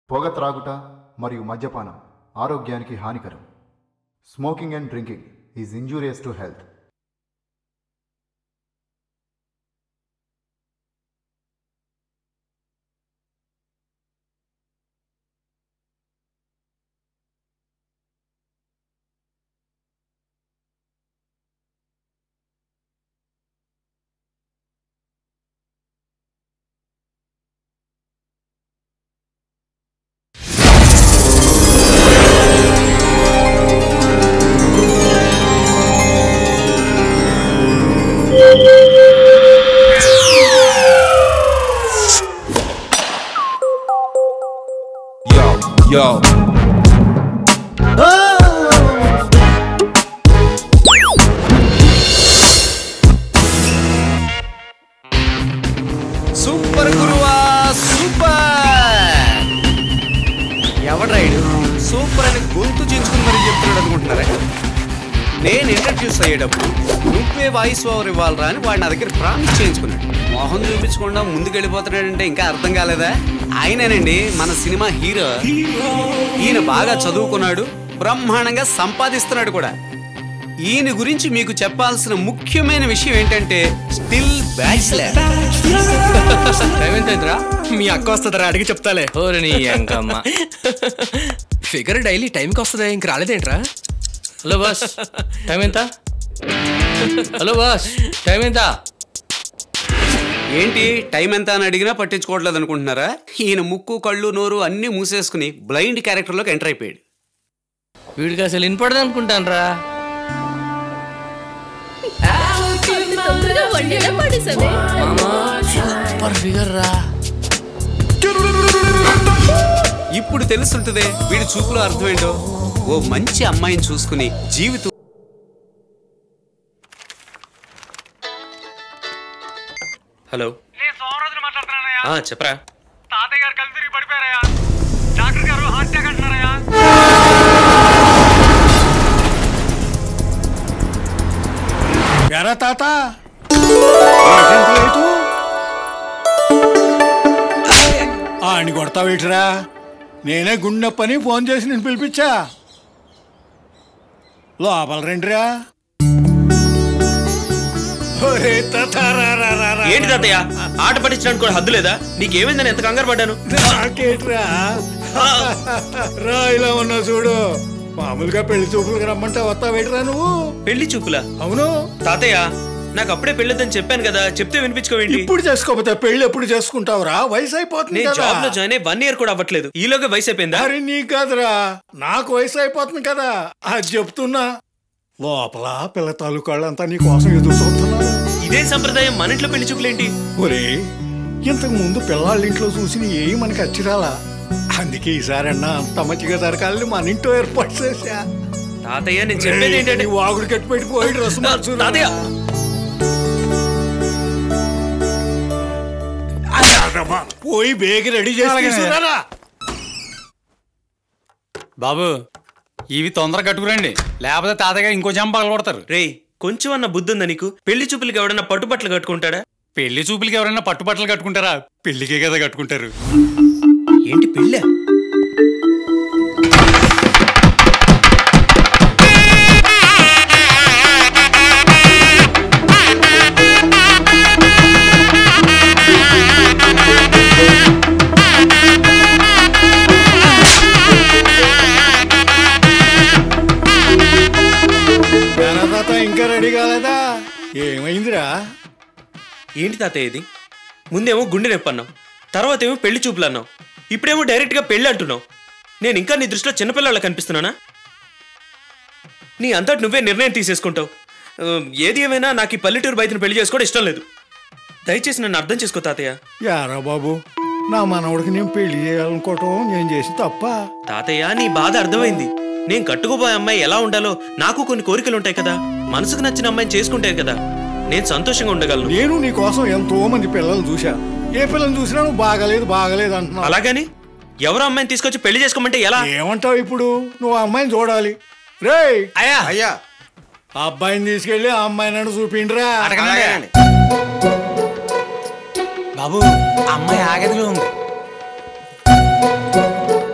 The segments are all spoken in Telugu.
పొగ త్రాగుట మరియు మద్యపానం ఆరోగ్యానికి హానికరం smoking and drinking is injurious to health Yo, yo. Super గురువా సూపర్ ఎవడ్రాయుడు సూపర్ అని గొంతు చించుకుని మరి చెప్తున్నాడు అనుకుంటున్నారా నేను ఇంట్రడ్యూస్ అయ్యేటప్పుడు నువ్వే వాయిస్ ఓవర్ ఇవ్వాలరా అని వాడు నా దగ్గర ప్రామిస్ చేయించుకున్నాడు మొహం చూపించకుండా ముందుకెళ్ళిపోతున్నాడంటే ఇంకా అర్థం కాలేదా ఆయనేనండి మన సినిమా హీరో ఈయన బాగా చదువుకున్నాడు బ్రహ్మాండంగా సంపాదిస్తున్నాడు కూడా ఈయన గురించి మీకు చెప్పాల్సిన ముఖ్యమైన విషయం ఏంటంటే స్టిల్ బ్యాచిలర్ ఏమైందిరా మీ అక్క వస్తుందిరా అడిగి చెప్తాలే ఓరి నీ అంకమ్మ ఫిగర్ డైలీ టైంకి వస్తుందా ఇంక రాలేదేంట్రా హలో బాస్ టైం ఎంత హలో బాస్ టైం ఎంత ఏంటి టైం ఎంత అని అడిగినా పట్టించుకోవట్లేదు అనుకుంటున్నారా ఈయన ముక్కు కళ్ళు నోరు అన్నీ మూసేసుకుని బ్లైండ్ క్యారెక్టర్లోకి ఎంటర్ అయిపోయాడు వీడికి అసలు వినపడదు అనుకుంటాను రా తొందరగా వండేలా పడేసావే సూపర్ ఫిగర్ రా ఇప్పుడు తెలుస్తుంటదే వీడి చూపులో అర్థం ఏంటో ఓ మంచి అమ్మాయిని చూసుకుని జీవితం హలో నేను సోమరాజుని మాట్లాడుతున్నానయ్యా ఆ, చెప్పరా తాతయ్య గారు కళ్ళు తిరిగి పడిపోయారయ్యా డాక్టర్ గారు హార్ట్ అటాక్ అంటున్నారయ్యా ఎరా తాత ఏంటంత లేటు ఆని కొడతావేటిరా నేనే గుండె పని ఫోన్ చేసి నేను పిలిపించా లోపల రండిరా ఒరే తాత, రా, రా, రా, రా. ఏంటి తాతయ్య ఆట పట్టించడానికి కూడా హద్దు లేదా నీకేమైందని ఎంత కంగారు పడ్డాను నాకేట్రా రా ఇలా ఉన్నా చూడు మామూలుగా పెళ్లి చూపులకు రమ్మంటే వస్తావేటిరా నువ్వు పెళ్లి చూపులా అవును తాతయ్య నాకు అప్పుడే పెళ్ళొద్దని చెప్పాను కదా చెప్తే వినిపించుకోవేంటి ఇప్పుడు చేసుకోకపోతే పెళ్లి ఎప్పుడు చేసుకుంటావురా వయసు అయిపోతుంది నేను కదా. జాబ్ లో జాయిన్ అయ్యి వన్ ఇయర్ కూడా అవ్వట్లేదు ఈలోగా వయసు అయిపోయిందా మరి నీకు కాదురా నాకు వయసు అయిపోతుంది కదా అది చెప్తున్నా లోపల పిల్ల తాలూకాళ్ళంతా నీ కోసం ఎదురు చూస్తున్నారు ఇదే సంప్రదాయం మన ఇంట్లో పెళ్లి చూపులేంటి ఒరే ఇంతకు ముందు పిల్లాళ్ళ ఇంట్లో చూసిన ఏవి మనకి అచ్చిరాలా అందుకే ఈసారి అన్న అంత మంచిగా జరగాలని మన ఇంట్లో ఏర్పాటు చేశా తాతయ్య నేను చెప్పేది ఏంటంటే నీ వాగుడు కట్టి పెట్టి పోయి డ్రెస్ మార్చు తాతయ్య పోయి బేగి రెడీ చేసి తీసుకురారా. బాబు ఇవి తొందరగా కట్టుకురండి లేకపోతే తాతగా ఇంకో జంప పగల కొడతారు రేయ్ కొంచెం అన్న బుద్ధి ఉందా నీకు పెళ్లి చూపులకి ఎవడన్నా పట్టుబట్టలు కట్టుకుంటాడా పెళ్లి చూపులకి ఎవరైనా పట్టుబట్టలు కట్టుకుంటారా పెళ్లికే కదా కట్టుకుంటారు ఏంటి పెళ్ళా ఏనా తాత ఇంకా రెడీ కాలేదా ఏమైందిరా ఏంటి తాతయ్య ఇది ముందేమో గుండె నొప్పి అన్నావు తర్వాత ఏమో పెళ్లి చూపులు అన్నావు ఇప్పుడేమో డైరెక్ట్ గా పెళ్లి అంటున్నావు నేను ఇంకా నీ దృష్టిలో చిన్నపిల్లల కనిపిస్తున్నానా నీ అంతటి నువ్వే నిర్ణయం తీసేసుకుంటావు ఆ, ఏది ఏమైనా నాకు ఈ పల్లెటూరు బయటను పెళ్లి చేసుకోవడం ఇష్టం లేదు దయచేసి నన్ను అర్థం చేసుకో తాతయ్య యారా బాబు నా మనవడికి నేను పెళ్లి చేయాలనుకోవటం నేను చేసి తప్ప తాతయ్య నీ బాధ అర్థమైంది నేను కట్టుకోబోయే అమ్మాయి ఎలా ఉండాలో నాకు కొన్ని కోరికలు ఉంటాయి కదా మనసుకు నచ్చిన అమ్మాయిని చేసుకుంటే కదా నేను సంతోషంగా ఉండగలను నేను నీ కోసం ఎంతో మంది పిల్లలు చూశా ఏ పిల్లలు చూసినా నువ్వు బాగలేదు బాగలేదు అంటున్నావు అలాగని ఎవరు అమ్మాయిని తీసుకొచ్చి పెళ్లి చేసుకోమంటే ఎలా ఏమంటావు ఇప్పుడు నువ్వు ఆ అమ్మాయిని చూడాలి రేయ్ అయ్యా అయ్యా ఆ అబ్బాయిని తీసుకెళ్లి ఆ అమ్మాయి నన్ను చూపిండ్రా బాబు అమ్మాయి ఆగదిలో ఉంది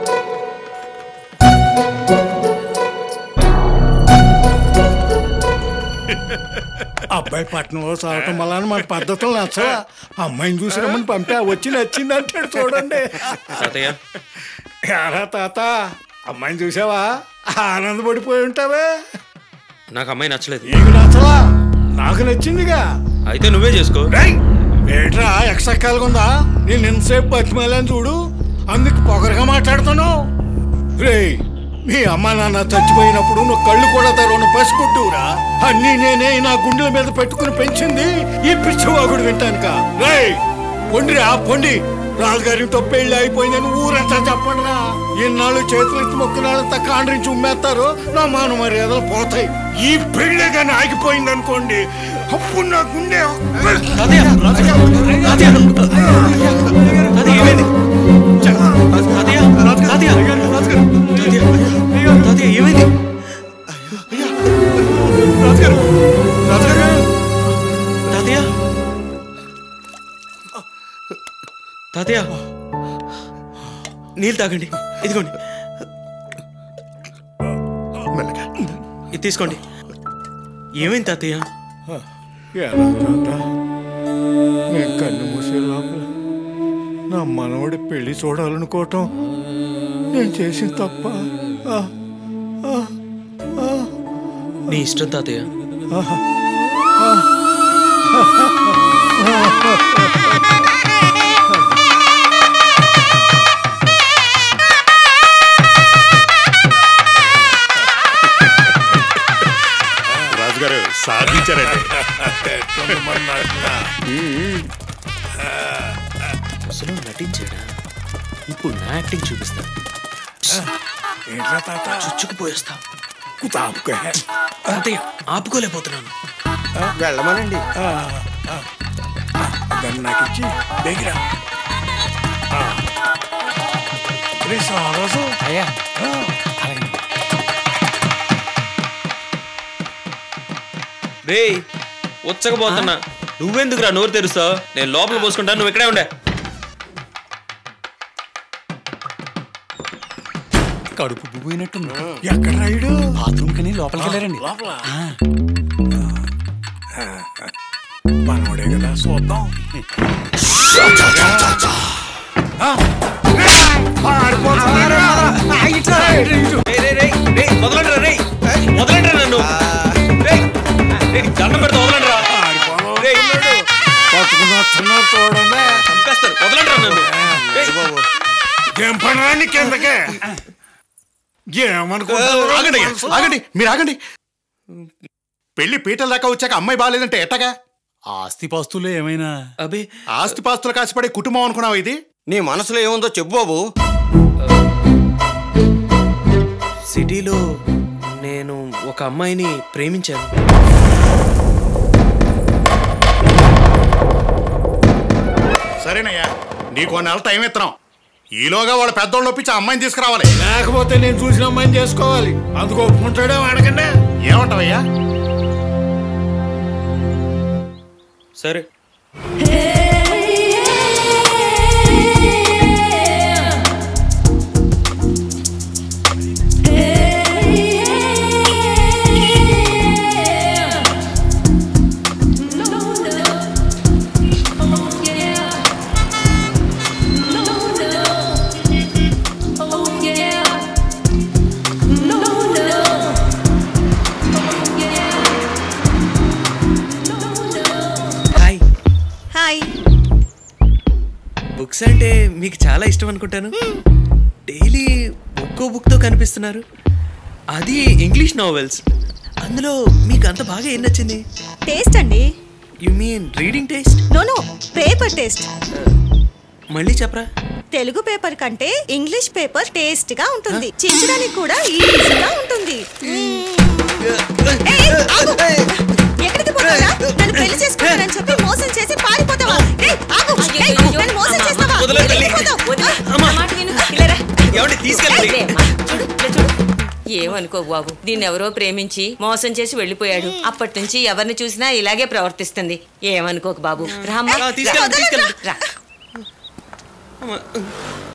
పట్టణంలో చదవటం వల్ల మన పద్ధతులు నచ్చవా అమ్మాయిని చూసి రమ్మని పంపా వచ్చి నచ్చింది అంటాడు చూడండి తాతయ్య ఎరా తాత అమ్మాయిని చూసావా ఆనందపడిపోయి ఉంటావే నాకు అమ్మాయి నచ్చలేదు నీకు నచ్చలా నాకు నచ్చిందిగా అయితే నువ్వే చేసుకో రేయ్ ఏట్రా ఎక్సక్కాలుగా ఉందా నేను ఎంతసేపు బతిమాలని చూడు అందుకు పొగరగా మాట్లాడుతున్నావు రేయ్ మీ అమ్మ నాన్న చచ్చిపోయినప్పుడు నువ్వు కళ్ళు కూడా తెరవను పసికొట్టువురా అన్నీ నేనే నా గుండెల మీద పెట్టుకుని పెంచింది ఈ పిచ్చివాగుడు వింటానుక రేయ్ పొండిరా పొండి రాజుగారితో పెళ్లి అయిపోయిందని ఊరంతా చెప్పండి రా ఇన్నాళ్ళు చేతులు ఎత్తి మొక్కునాళ్ళంతా కాండ్రించి ఉమ్మేస్తారు నా మాన మర్యాదలు పోతాయి ఈ పెళ్లి కానీ ఆగిపోయింది అనుకోండి అప్పుడు నా గుండె తాతయ్య తాతయ్య తాతయ్య ఏమైంది తాతయ్య తాతయ్య తాతయ్య తాతయ్య ఏమైంది తాతయ్య తాతయ్య నీళ్ళు తాగండి ఇదిగోండి ఇది తీసుకోండి ఏమైంది తాతయ్య ఎలా తాత? నేను కన్ను మూసే లోపల నా మనవడి పెళ్లి చూడాలనుకోవటం నేను చేసిన తప్ప ఆ, ఆ, ఆ, నీ ఇష్టం తాతయ్య ఆహా. రాజుగారు సాధించారండి అసలు నటించాడా ఇప్పుడు నా యాక్టింగ్ చూపిస్తా ఏంట్రా తాత చుచ్చుకుపోయేస్తా కుతాపుకే. తాతయ్య ఆపుకోలేకపోతున్నాను వెళ్ళమనండి ఆ, ఆ, ఆ, దాన్ని నాకు ఇచ్చి దగ్గర రే సారసు అయ్యా రేయ్ ఉచ్చకపోతున్నా నువ్వెందుకురా నోరు తెరుస్తావు నేను లోపల పోసుకుంటా నువ్వు ఇక్కడే ఉండే కడుపు పోయినట్టుంది ఎక్కడ రైడు బాత్రూమ్ కని లోపలికి వెళ్ళారండి లోపల మనోడే కదా చూద్దాం రేయ్, రేయ్, రేయ్, రేయ్, వదలండిరా, రేయ్. వదలండిరా నన్ను రేయ్, రేయ్, దండం పెడతా వదలండిరా రేయ్, పట్టుకుని వస్తున్నారు చూడండి చంపేస్తారు వదలండిరా నన్ను రేయ్, ఏం పని కిందకే ఏమనుకుంటున్నారు ఆగండి అయ్యా, ఆగండి మీరు ఆగండి పెళ్లి పీటల దాకా వచ్చాక అమ్మాయి బాగాలేదంటే ఎట్టగా ఆస్తి పాస్తులు ఏమైనా అబే ఆస్తిపాస్తులు కాసిపడే కుటుంబం అనుకున్నావు ఇది నీ మనసులో ఏముందో చెప్పు బాబు సిటీలో నేను ఒక అమ్మాయిని ప్రేమించాను సరేనయ్యా నీకు నెల టైం ఇస్తున్నాం ఈలోగా వాడు పెద్దోళ్ళు ఒప్పించి ఆ అమ్మాయిని తీసుకురావాలి లేకపోతే నేను చూసిన అమ్మాయిని చేసుకోవాలి అందుకు ఒప్పుకుంటాడే అడగండి ఏమంటావయ్యా సరే హాయ్ హాయ్ బుక్స్ అంటే మీకు చాలా ఇష్టం అనుకుంటాను డైలీ ఒక్కో బుక్తో కనిపిస్తున్నారు అది ఇంగ్లీష్ నావెల్స్ అందులో మీకు అంత బాగా ఏం నచ్చింది టేస్ట్ అండి you mean reading taste no no paper taste మళ్ళీ చెప్పరా తెలుగు పేపర్ కంటే ఇంగ్లీష్ పేపర్ టేస్ట్ గా ఉంటుంది చించడానికి కూడా ఈజీగా ఉంటుంది ఏయ్, ఆగు. ఎక్కడికి పోతావురా? నన్ను పెళ్లి చేసుకుంటానని చెప్పి మోసం చేసి పారిపోతావా ఏయ్, ఆగు. ఏయ్, నన్ను మోసం చేస్తావా వదలండి తల్లి. ఎక్కడికి పోతావ్? అమ్మా. నా మాట విను. ఇలా రా. ఏమండి తీసుకెళ్ళండి ఏమనుకో బాబు దీన్ని ఎవరో ప్రేమించి మోసం చేసి వెళ్ళిపోయాడు అప్పటి నుంచి ఎవరిని చూసినా ఇలాగే ప్రవర్తిస్తుంది ఏమనుకోకు బాబు రామ్మా ఆ, తీసుకెళ్ళండి, రా. తీసుకెళ్ళండి. రా అమ్మా.